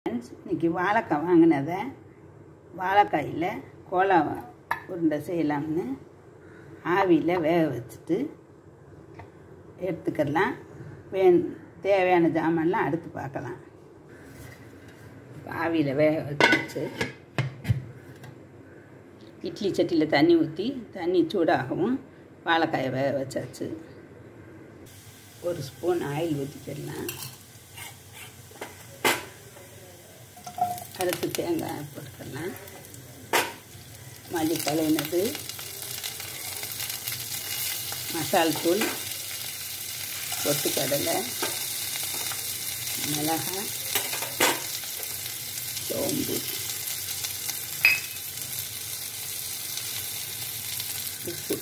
friends இன்றைக்கி வாழைக்காய் வாங்கினதை வாழைக்காயில் Cola உருண்டை செய்யலாம்னு ஆவியில் வேக வச்சுட்டு எடுத்துக்கலாம் வே தேவையான ஜாமான்லாம் அடுத்து பார்க்கலாம் ஆவியில் வேக வச்சு இட்லி சட்டியில் தண்ணி ஊற்றி தண்ணி சூடாகவும் வாழைக்காயை வேக வச்சாச்சு ஒரு ஸ்பூன் ஆயில் ஊற்றிக்கிடலாம் அடுத்து தேங்காய் போட்டுக்கலாம் மல்லி கலையினது மசால் தூள் பொட்டுக்கடலை மிளகாய் சோம்பு உப்பு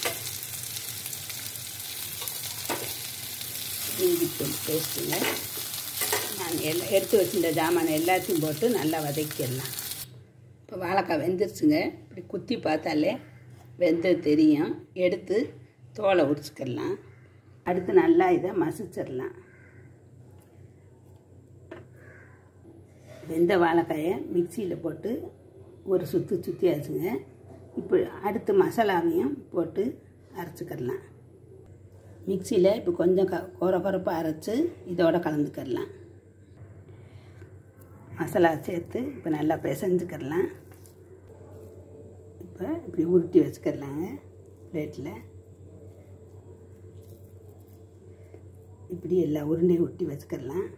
இஞ்சி தூள் பேஸ்ட்டுங்க நான் எல்லாம் எடுத்து வச்சுருந்த ஜாமான் எல்லாத்தையும் போட்டு நல்லா வதக்கிடலாம் இப்போ வாழைக்காய் வெந்துருச்சுங்க இப்படி குத்தி பார்த்தாலே வெந்தது தெரியும் எடுத்து தோலை உரிச்சுக்கிடலாம் அடுத்து நல்லா இதை மசிச்சிடலாம் வெந்த வாழைக்காயை மிக்சியில் போட்டு ஒரு சுற்று சுற்றியாச்சுங்க இப்போ அடுத்து மசாலாவையும் போட்டு அரைச்சிக்கிடலாம் மிக்சியில் இப்போ கொஞ்சம் க குற குறப்பாக அரைச்சி இதோட கலந்துக்கிடலாம் மசாலா சேர்த்து இப்போ நல்லா பிசைஞ்சுக்கிடலாம் இப்போ இப்படி உருட்டி வச்சுக்கிடலாங்க பிளேட்டில் இப்படி எல்லா உருண்டையும் உருட்டி வச்சுக்கிடலாம்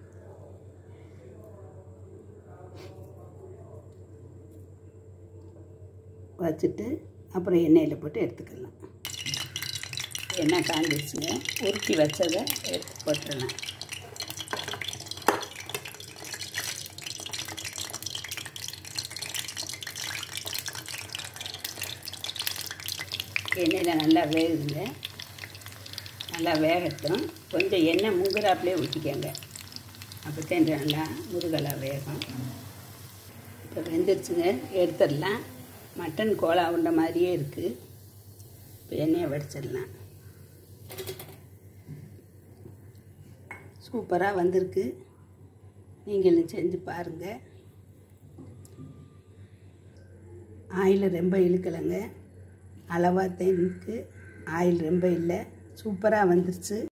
வச்சுட்டு அப்புறம் எண்ணெயில் போட்டு எடுத்துக்கலாம் எண்ணெய் காஞ்சிச்சுங்க உருட்டி வச்சதை எடுத்து போட்டுடலாம் எண்ணெயில் நல்லா வேகுதுங்க நல்லா வேகட்டும் கொஞ்சம் எண்ணெய் முங்குறாப்புலேயே ஊற்றிக்கங்க அப்போ தான் நல்லா முருகலாக வேகும் இப்போ வெந்துருச்சுங்க எடுத்துடலாம் மட்டன் கோலா உண்ட மாதிரியே இருக்குது இப்போ எண்ணெயை வடிச்சிடலாம் சூப்பராக வந்திருக்கு நீங்களும் செஞ்சு பாருங்கள் ஆயில் ரொம்ப இழுக்கலைங்க அளவாக தான் இருக்குது ஆயில் ரொம்ப இல்லை சூப்பராக வந்துருச்சு